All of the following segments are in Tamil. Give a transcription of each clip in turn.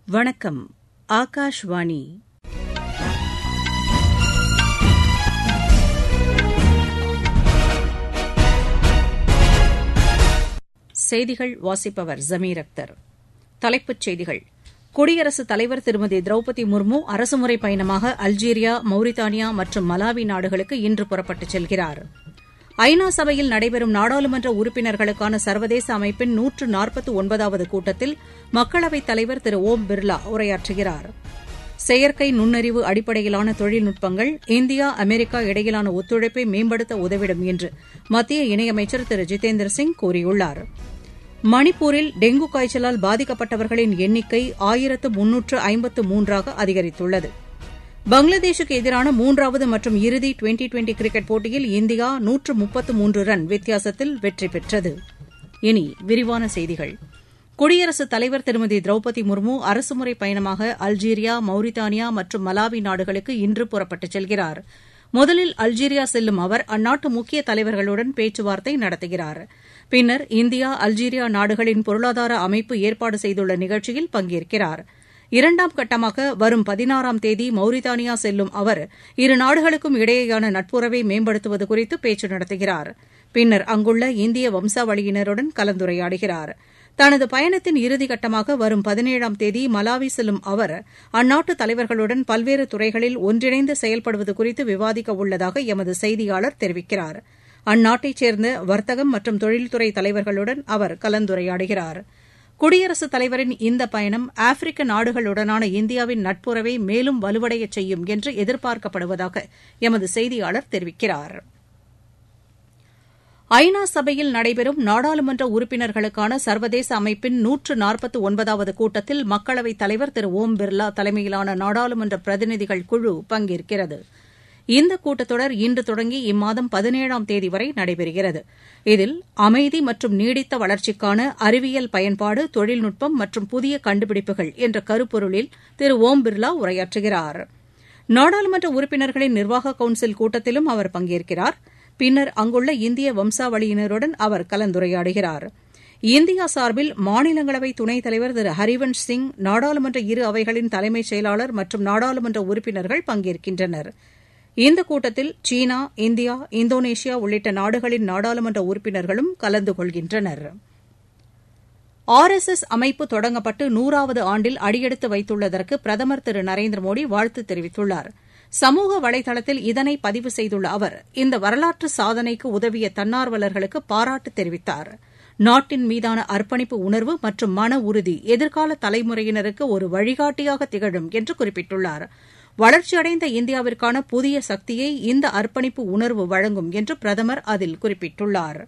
வணக்கம் ஆகாஷ்வாணி செய்திகள் வாசிப்பவர் ஜமீர் அக்தர் தலைப்புச் செய்திகள் குடியரசுத் தலைவர் திருமதி திரௌபதி முர்மு அரசுமுறை பயணமாக அல்ஜீரியா மௌரித்தானியா மற்றும் மலாவி நாடுகளுக்கு இன்று புறப்பட்டுச் செல்கிறார் ஐநா சபையில் நடைபெறும் நாடாளுமன்ற உறுப்பினர்களுக்கான சர்வதேச அமைப்பின் நூற்று நாற்பத்து ஒன்பதாவது கூட்டத்தில் மக்களவைத் தலைவர் திரு ஓம் பிர்லா உரையாற்றுகிறார் செயற்கை நுண்ணறிவு அடிப்படையிலான தொழில்நுட்பங்கள் இந்தியா அமெரிக்கா இடையிலான ஒத்துழைப்பை மேம்படுத்த உதவிடும் என்று மத்திய இணையமைச்சர் திரு ஜிதேந்திர சிங் கூறியுள்ளார் மணிப்பூரில் டெங்கு காய்ச்சலால் பாதிக்கப்பட்டவர்களின் எண்ணிக்கை ஆயிரத்து முன்னூற்று ஐம்பத்து மூன்றாக அதிகரித்துள்ளது பங்களாதேஷுக்கு எதிரான மூன்றாவது மற்றும் இறுதி டுவெண்டி டுவெண்டி கிரிக்கெட் போட்டியில் இந்தியா நூற்று முப்பத்து மூன்று ரன் வித்தியாசத்தில் வெற்றி பெற்றது இனி விரிவான செய்திகள் குடியரசுத் தலைவர் திருமதி திரௌபதி முர்மு அரசுமுறை பயணமாக அல்ஜீரியா மௌரித்தானியா மற்றும் மலாவி நாடுகளுக்கு இன்று புறப்பட்டுச் செல்கிறார் முதலில் அல்ஜீரியா செல்லும் அவர் அந்நாட்டு முக்கிய தலைவர்களுடன் பேச்சுவார்த்தை நடத்துகிறார் பின்னர் இந்தியா அல்ஜீரியா நாடுகளின் பொருளாதார அமைப்பு ஏற்பாடு செய்துள்ள நிகழ்ச்சியில் பங்கேற்கிறார் இரண்டாம் கட்டமாக வரும் பதினாறாம் தேதி மௌரித்தானியா செல்லும் அவர் இரு நாடுகளுக்கும் இடையேயான நட்புறவை மேம்படுத்துவது குறித்து பேச்சு நடத்துகிறார் பின்னர் அங்குள்ள இந்திய வம்சாவளியினருடன் கலந்துரையாடுகிறார் தனது பயணத்தின் இறுதிக்கட்டமாக வரும் பதினேழாம் தேதி மலாவி செல்லும் அவர் அந்நாட்டு தலைவர்களுடன் பல்வேறு துறைகளில் ஒன்றிணைந்து செயல்படுவது குறித்து விவாதிக்க உள்ளதாக எமது செய்தியாளர் தெரிவிக்கிறார் அந்நாட்டைச் சேர்ந்த வர்த்தகம் மற்றும் தொழில்துறை தலைவர்களுடன் அவர் கலந்துரையாடுகிறார் குடியரசுத் தலைவரின் இந்த பயணம் ஆப்பிரிக்க நாடுகளுடனான இந்தியாவின் நட்புறவை மேலும் வலுவடையச் செய்யும் என்று எதிர்பார்க்கப்படுவதாக எமது செய்தியாளர் தெரிவிக்கிறார் ஐநா சபையில் நடைபெறும் நாடாளுமன்ற உறுப்பினர்களுக்கான சர்வதேச அமைப்பின் நூற்று நாற்பத்து ஒன்பதாவது கூட்டத்தில் மக்களவைத் தலைவர் திரு ஓம் பிர்லா தலைமையிலான நாடாளுமன்ற பிரதிநிதிகள் குழு பங்கேற்கிறது இந்த கூட்டத்தொடர் இன்று தொடங்கி இம்மாதம் பதினேழாம் தேதி வரை நடைபெறுகிறது இதில் அமைதி மற்றும் நீடித்த வளர்ச்சிக்கான அறிவியல் பயன்பாடு தொழில்நுட்பம் மற்றும் புதிய கண்டுபிடிப்புகள் என்ற கருப்பொருளில் திரு ஓம் பிர்லா உரையாற்றுகிறார் நாடாளுமன்ற உறுப்பினர்களின் நிர்வாக கவுன்சில் கூட்டத்திலும் அவர் பங்கேற்கிறார் பின்னர் அங்குள்ள இந்திய வம்சாவளியினருடன் அவர் கலந்துரையாடுகிறார் இந்தியா சார்பில் மாநிலங்களவை துணைத் தலைவர் திரு ஹரிவன்ஷ் சிங் நாடாளுமன்ற இரு அவைகளின் தலைமைச் செயலாளர் மற்றும் நாடாளுமன்ற உறுப்பினர்கள் பங்கேற்கின்றனர் இந்த கூட்டத்தில் சீனா இந்தியா இந்தோனேஷியா உள்ளிட்ட நாடுகளின் நாடாளுமன்ற உறுப்பினர்களும் கலந்து கொள்கின்றனர் ஆர் எஸ் எஸ் அமைப்பு தொடங்கப்பட்டு நூறாவது ஆண்டில் அடியெடுத்து வைத்துள்ளதற்கு பிரதமர் திரு நரேந்திர மோடி வாழ்த்து தெரிவித்துள்ளார் சமூக வலைதளத்தில் இதனை பதிவு செய்துள்ள அவர் இந்த வரலாற்று சாதனைக்கு உதவிய தன்னார்வலர்களுக்கு பாராட்டு தெரிவித்தார் நாட்டின் மீதான அர்ப்பணிப்பு உணர்வு மற்றும் மன உறுதி எதிர்கால தலைமுறையினருக்கு ஒரு வழிகாட்டியாக திகழும் என்று குறிப்பிட்டுள்ளார் வளர்ச்சியடைந்த இந்தியாவிற்கான புதிய சக்தியை இந்த அர்ப்பணிப்பு உணர்வு வழங்கும் என்று பிரதமர் அதில் குறிப்பிட்டுள்ளார்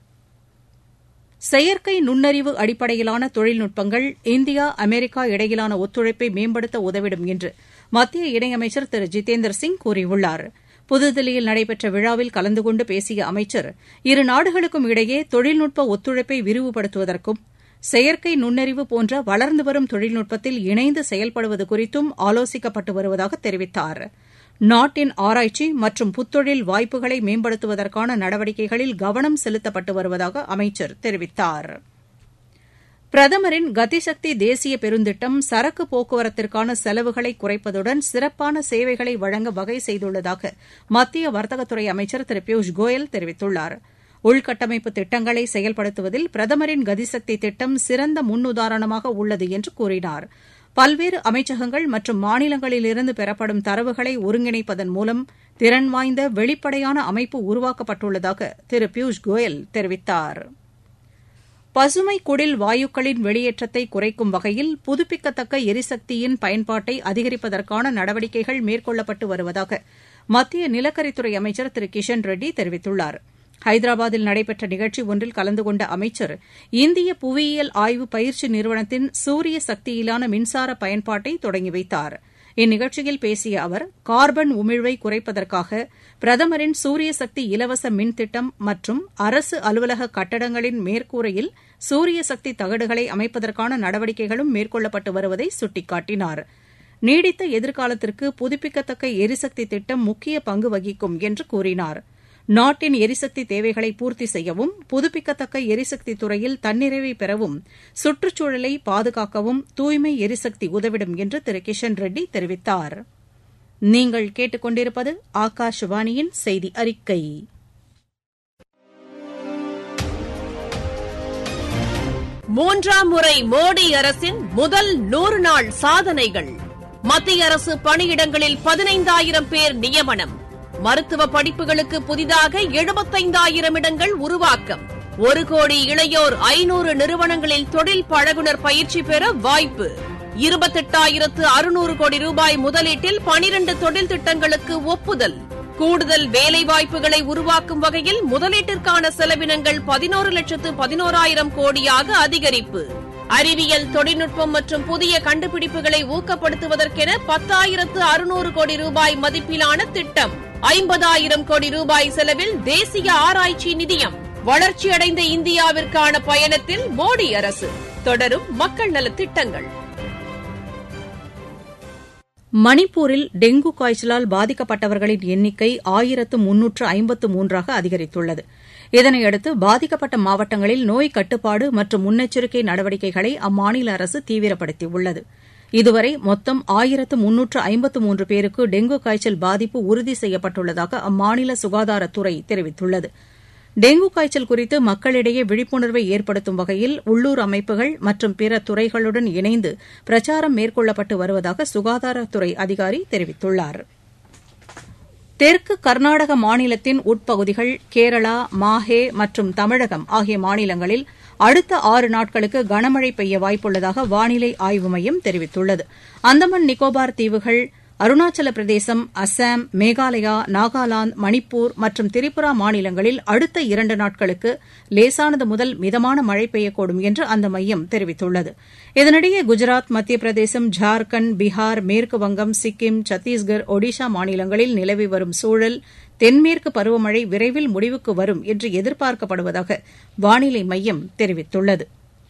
செயற்கை நுண்ணறிவு அடிப்படையிலான தொழில்நுட்பங்கள் இந்தியா அமெரிக்கா இடையிலான ஒத்துழைப்பை மேம்படுத்த உதவிடும் என்று மத்திய இணையமைச்சர் திரு ஜிதேந்திர சிங் கூறியுள்ளார் புதுதில்லியில் நடைபெற்ற விழாவில் கலந்து கொண்டு பேசிய அமைச்சர் இரு நாடுகளுக்கும் இடையே தொழில்நுட்ப ஒத்துழைப்பை விரிவுபடுத்துவதற்கும் செயற்கை நுண்ணறிவு போன்ற வளர்ந்து வரும் தொழில்நுட்பத்தில் இணைந்து செயல்படுவது குறித்தும் ஆலோசிக்கப்பட்டு வருவதாக தெரிவித்தார் நாட்டின் ஆராய்ச்சி மற்றும் புத்தொழில் வாய்ப்புகளை மேம்படுத்துவதற்கான நடவடிக்கைகளில் கவனம் செலுத்தப்பட்டு வருவதாக அமைச்சர் தெரிவித்தார் பிரதமரின் கதிசக்தி தேசிய பெருந்திட்டம் சரக்கு போக்குவரத்திற்கான செலவுகளை குறைப்பதுடன் சிறப்பான சேவைகளை வழங்க வகை செய்துள்ளதாக மத்திய வர்த்தகத்துறை அமைச்சர் திரு பியூஷ் கோயல் தெரிவித்துள்ளாா் உள்கட்டமைப்பு திட்டங்களை செயல்படுத்துவதில் பிரதமரின் கதிசக்தி திட்டம் சிறந்த முன்னுதாரணமாக உள்ளது என்று கூறினார் பல்வேறு அமைச்சகங்கள் மற்றும் மாநிலங்களிலிருந்து பெறப்படும் தரவுகளை ஒருங்கிணைப்பதன் மூலம் திறன் வாய்ந்த வெளிப்படையான அமைப்பு உருவாக்கப்பட்டுள்ளதாக திரு பியூஷ் கோயல் தெரிவித்தார் பசுமை குடில் வாயுக்களின் வெளியேற்றத்தை குறைக்கும் வகையில் புதுப்பிக்கத்தக்க எரிசக்தியின் பயன்பாட்டை அதிகரிப்பதற்கான நடவடிக்கைகள் மேற்கொள்ளப்பட்டு வருவதாக மத்திய நிலக்கரித்துறை அமைச்சர் திரு கிஷன் ரெட்டி தெரிவித்துள்ளாா் ஹைதராபாத்தில் நடைபெற்ற நிகழ்ச்சி ஒன்றில் கலந்து கொண்ட அமைச்சர் இந்திய புவியியல் ஆய்வு பயிற்சி நிறுவனத்தின் சூரிய சக்தியிலான மின்சார பயன்பாட்டை தொடங்கி வைத்தார் இந்நிகழ்ச்சியில் பேசிய அவர் கார்பன் உமிழ்வை குறைப்பதற்காக பிரதமரின் சூரிய சக்தி இலவச மின் திட்டம் மற்றும் அரசு அலுவலக கட்டடங்களின் மேற்கூரையில் சூரிய சக்தி தகடுகளை அமைப்பதற்கான நடவடிக்கைகளும் மேற்கொள்ளப்பட்டு வருவதை சுட்டிக்காட்டினார் நீடித்த எதிர்காலத்திற்கு புதுப்பிக்கத்தக்க எரிசக்தி திட்டம் முக்கிய பங்கு வகிக்கும் என்று கூறினார் நாட்டின் எரிசக்தி தேவைகளை பூர்த்தி செய்யவும் புதுப்பிக்கத்தக்க எரிசக்தி துறையில் தன்னிறைவை பெறவும் சுற்றுச்சூழலை பாதுகாக்கவும் தூய்மை எரிசக்தி உதவிடும் என்று திரு கிஷன் ரெட்டி தெரிவித்தார் நீங்கள் கேட்டுக்கொண்டிருப்பது ஆகாஷவாணியின் செய்தி அறிக்கை மூன்றாம் முறை மோடி அரசின் முதல் நூறு நாள் சாதனைகள் மத்திய அரசு பணியிடங்களில் பதினைந்தாயிரம் பேர் நியமனம் மருத்துவ படிப்புகளுக்கு புதிதாக எழுபத்தைந்தாயிரம் இடங்கள் உருவாக்கம் ஒரு கோடி இளையோர் ஐநூறு நிறுவனங்களில் தொழில் பழகுனர் பயிற்சி பெற வாய்ப்பு இருபத்தெட்டாயிரத்து அறுநூறு கோடி ரூபாய் முதலீட்டில் பனிரண்டு தொழில் திட்டங்களுக்கு ஒப்புதல் கூடுதல் வேலைவாய்ப்புகளை உருவாக்கும் வகையில் முதலீட்டிற்கான செலவினங்கள் பதினோரு லட்சத்து பதினோராயிரம் கோடியாக அதிகரிப்பு அறிவியல் தொழில்நுட்பம் மற்றும் புதிய கண்டுபிடிப்புகளை ஊக்கப்படுத்துவதற்கென பத்தாயிரத்து அறுநூறு கோடி ரூபாய் மதிப்பிலான திட்டம் ஐம்பதாயிரம் கோடி ரூபாய் செலவில் தேசிய ஆராய்ச்சி நிதியம் வளர்ச்சியடைந்த இந்தியாவிற்கான பயணத்தில் மோடி அரசு தொடரும் மக்கள் நலத் திட்டங்கள் மணிப்பூரில் டெங்கு காய்ச்சலால் பாதிக்கப்பட்டவர்களின் எண்ணிக்கை ஆயிரத்து முன்னூற்று ஐம்பத்து மூன்றாக அதிகரித்துள்ளது இதனையடுத்து பாதிக்கப்பட்ட மாவட்டங்களில் நோய் கட்டுப்பாடு மற்றும் முன்னெச்சரிக்கை நடவடிக்கைகளை அம்மாநில அரசு தீவிரப்படுத்தியுள்ளது இதுவரை மொத்தம் ஆயிரத்து முன்னூற்று ஐம்பத்து மூன்று பேருக்கு டெங்கு காய்ச்சல் பாதிப்பு உறுதி செய்யப்பட்டுள்ளதாக அம்மாநில சுகாதாரத்துறை தெரிவித்துள்ளது டெங்கு காய்ச்சல் குறித்து மக்களிடையே விழிப்புணர்வை ஏற்படுத்தும் வகையில் உள்ளூர் அமைப்புகள் மற்றும் பிற துறைகளுடன் இணைந்து பிரச்சாரம் மேற்கொள்ளப்பட்டு வருவதாக சுகாதாரத்துறை அதிகாரி தெரிவித்துள்ளார் தெற்கு கர்நாடக மாநிலத்தின் உட்பகுதிகள் கேரளா மாஹே மற்றும் தமிழகம் ஆகிய மாநிலங்களில் அடுத்த ஆறு நாட்களுக்கு கனமழை பெய்ய வாய்ப்புள்ளதாக வானிலை ஆய்வு மையம் தெரிவித்துள்ளது அந்தமான் நிக்கோபார் தீவுகள் அருணாச்சல பிரதேசம் அஸ்ஸாம் மேகாலயா நாகாலாந்து மணிப்பூர் மற்றும் திரிபுரா மாநிலங்களில் அடுத்த இரண்டு நாட்களுக்கு லேசானது முதல் மிதமான மழை பெய்யக்கூடும் என்று அந்த மையம் தெரிவித்துள்ளது இதனிடையே குஜராத் மத்திய பிரதேசம் ஜார்க்கண்ட் பீகார் மேற்கு வங்கம் சிக்கிம் சத்தீஸ்கர் ஒடிஷா மாநிலங்களில் நிலவி வரும் சூழல் தென்மேற்கு பருவமழை விரைவில் முடிவுக்கு வரும் என்று எதிர்பார்க்கப்படுவதாக வானிலை மையம் தெரிவித்துள்ளது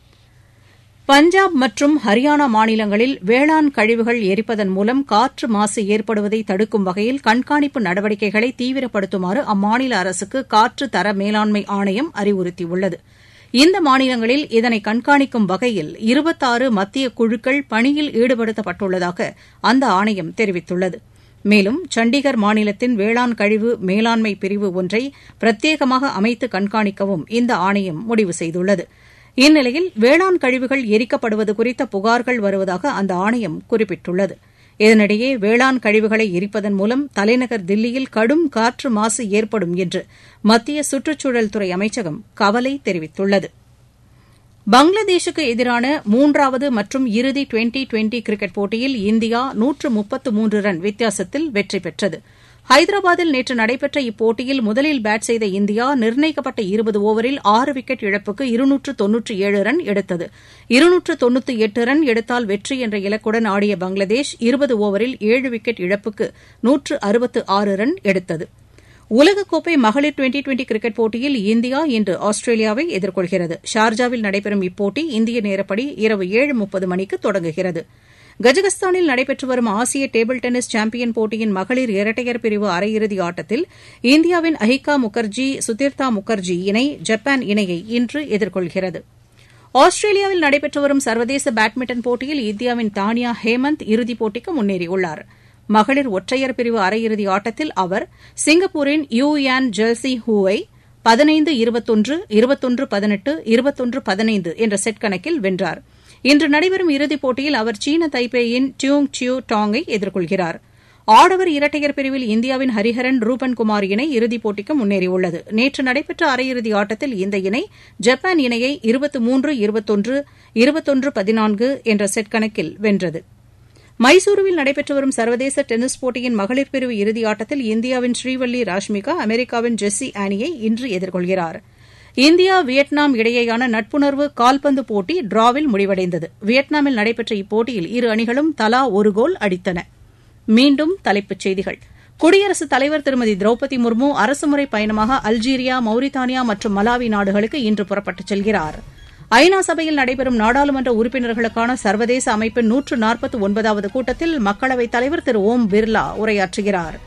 பஞ்சாப் மற்றும் ஹரியானா மாநிலங்களில் வேளாண் கழிவுகள் எரிப்பதன் மூலம் காற்று மாசு ஏற்படுவதை தடுக்கும் வகையில் கண்காணிப்பு நடவடிக்கைகளை தீவிரப்படுத்துமாறு அம்மாநில அரசுக்கு காற்று தர மேலாண்மை ஆணையம் அறிவுறுத்தியுள்ளது இந்த மாநிலங்களில் இதனை கண்காணிக்கும் வகையில் இருபத்தாறு மத்திய குழுக்கள் பணியில் ஈடுபடுத்தப்பட்டுள்ளதாக அந்த ஆணையம் தெரிவித்துள்ளது மேலும் சண்டிகர் மாநிலத்தின் வேளாண் கழிவு மேலாண்மை பிரிவு ஒன்றை பிரத்யேகமாக அமைத்து கண்காணிக்கவும் இந்த ஆணையம் முடிவு செய்துள்ளது இந்நிலையில் வேளாண் கழிவுகள் எரிக்கப்படுவது குறித்த புகார்கள் வருவதாக அந்த ஆணையம் குறிப்பிட்டுள்ளது இதனிடையே வேளாண் கழிவுகளை எரிப்பதன் மூலம் தலைநகர் தில்லியில் கடும் காற்று மாசு ஏற்படும் என்று மத்திய சுற்றுச்சூழல் துறை அமைச்சகம் கவலை தெரிவித்துள்ளது பங்களாதேஷுக்கு எதிரான மூன்றாவது மற்றும் இறுதி டுவெண்டி டுவெண்டி கிரிக்கெட் போட்டியில் இந்தியா நூற்று முப்பத்து மூன்று ரன் வித்தியாசத்தில் வெற்றி பெற்றது ஹைதராபாத்தில் நேற்று நடைபெற்ற இப்போட்டியில் முதலில் பேட் செய்த இந்தியா நிர்ணயிக்கப்பட்ட இருபது ஓவரில் ஆறு விக்கெட் இழப்புக்கு இருநூற்று தொன்னூற்றி ஏழு ரன் எடுத்தது இருநூற்று தொன்னூற்றி எட்டு ரன் எடுத்தால் வெற்றி என்ற இலக்குடன் ஆடிய பங்களாதேஷ் இருபது ஓவரில் ஏழு விக்கெட் இழப்புக்கு நூற்று அறுபத்து ஆறு ரன் எடுத்தது உலகக்கோப்பை மகளிர் டுவெண்டி டுவெண்டி கிரிக்கெட் போட்டியில் இந்தியா இன்று ஆஸ்திரேலியாவை எதிர்கொள்கிறது ஷார்ஜாவில் நடைபெறும் இப்போட்டி இந்திய நேரப்படி இரவு ஏழு முப்பது மணிக்கு தொடங்குகிறது கஜகஸ்தானில் நடைபெற்று வரும் ஆசிய டேபிள் டென்னிஸ் சாம்பியன் போட்டியின் மகளிர் இரட்டையர் பிரிவு அரையிறுதி ஆட்டத்தில் இந்தியாவின் அஹிகா முகர்ஜி சுதிர்தா முகர்ஜி இணை ஜப்பான் இணையை இன்று எதிர்கொள்கிறது ஆஸ்திரேலியாவில் நடைபெற்று வரும் சர்வதேச பேட்மிண்டன் போட்டியில் இந்தியாவின் தானியா ஹேமந்த் இறுதிப் போட்டிக்கு முன்னேறியுள்ளார் மகளிர் ஒற்றையர் பிரிவு அரையிறுதி ஆட்டத்தில் அவர் சிங்கப்பூரின் யூ யான் ஜெல்சி ஹூவை பதினைந்து இருபத்தொன்று இருபத்தொன்று பதினெட்டு இருபத்தொன்று பதினைந்து என்ற செட் கணக்கில் வென்றார் இன்று நடைபெறும் இறுதிப் போட்டியில் அவர் சீன தைப்பேயின் டியூங் சியூ டாங்கை எதிர்கொள்கிறார் ஆடவர் இரட்டையர் பிரிவில் இந்தியாவின் ஹரிஹரன் ரூபன் குமார் இணை இறுதிப் போட்டிக்கு முன்னேறியுள்ளது நேற்று நடைபெற்ற அரையிறுதி ஆட்டத்தில் இந்த இணை ஜப்பான் இணையை இருபத்து மூன்று இருபத்தொன்று இருபத்தொன்று பதினான்கு என்ற செட் கணக்கில் வென்றது மைசூருவில் நடைபெற்று வரும் சர்வதேச டென்னிஸ் போட்டியின் மகளிர் பிரிவு இறுதி ஆட்டத்தில் இந்தியாவின் ஸ்ரீவல்லி ராஷ்மிகா அமெரிக்காவின் ஜெஸ்ஸி ஆனியை இன்று எதிர்கொள்கிறார் இந்தியா வியட்நாம் இடையேயான நட்புணர்வு கால்பந்து போட்டி டிராவில் முடிவடைந்தது வியட்நாமில் நடைபெற்ற இப்போட்டியில் இரு அணிகளும் தலா ஒரு கோல் அடித்தன மீண்டும் தலைப்புச் செய்திகள் குடியரசுத் தலைவர் திருமதி திரௌபதி முர்மு அரசுமுறை பயணமாக அல்ஜீரியா மௌரித்தானியா மற்றும் மலாவி நாடுகளுக்கு இன்று புறப்பட்டுச் செல்கிறார் ஐநா சபையில் நடைபெறும் நாடாளுமன்ற உறுப்பினர்களுக்கான சர்வதேச அமைப்பின் நூற்று நாற்பத்து ஒன்பதாவது கூட்டத்தில் மக்களவைத் தலைவர் திரு ஓம் பிர்லா உரையாற்றுகிறார்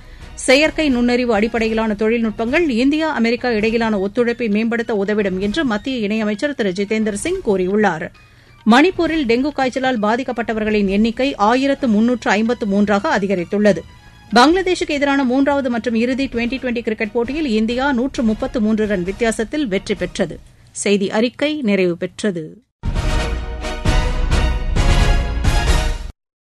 செயற்கை நுண்ணறிவு அடிப்படையிலான தொழில்நுட்பங்கள் இந்தியா அமெரிக்கா இடையிலான ஒத்துழைப்பை மேம்படுத்த உதவிடும் என்று மத்திய இணையமைச்சர் திரு ஜிதேந்திர சிங் கூறியுள்ளார் மணிப்பூரில் டெங்கு காய்ச்சலால் பாதிக்கப்பட்டவர்களின் எண்ணிக்கை ஆயிரத்து முன்னூற்று ஐம்பத்து மூன்றாக அதிகரித்துள்ளது பங்களாதேஷுக்கு எதிரான மூன்றாவது மற்றும் இறுதி டுவெண்டி டுவெண்டி கிரிக்கெட் போட்டியில் இந்தியா நூற்று முப்பத்து மூன்று ரன் வித்தியாசத்தில் வெற்றி பெற்றது செய்தி அறிக்கை நிறைவு பெற்றது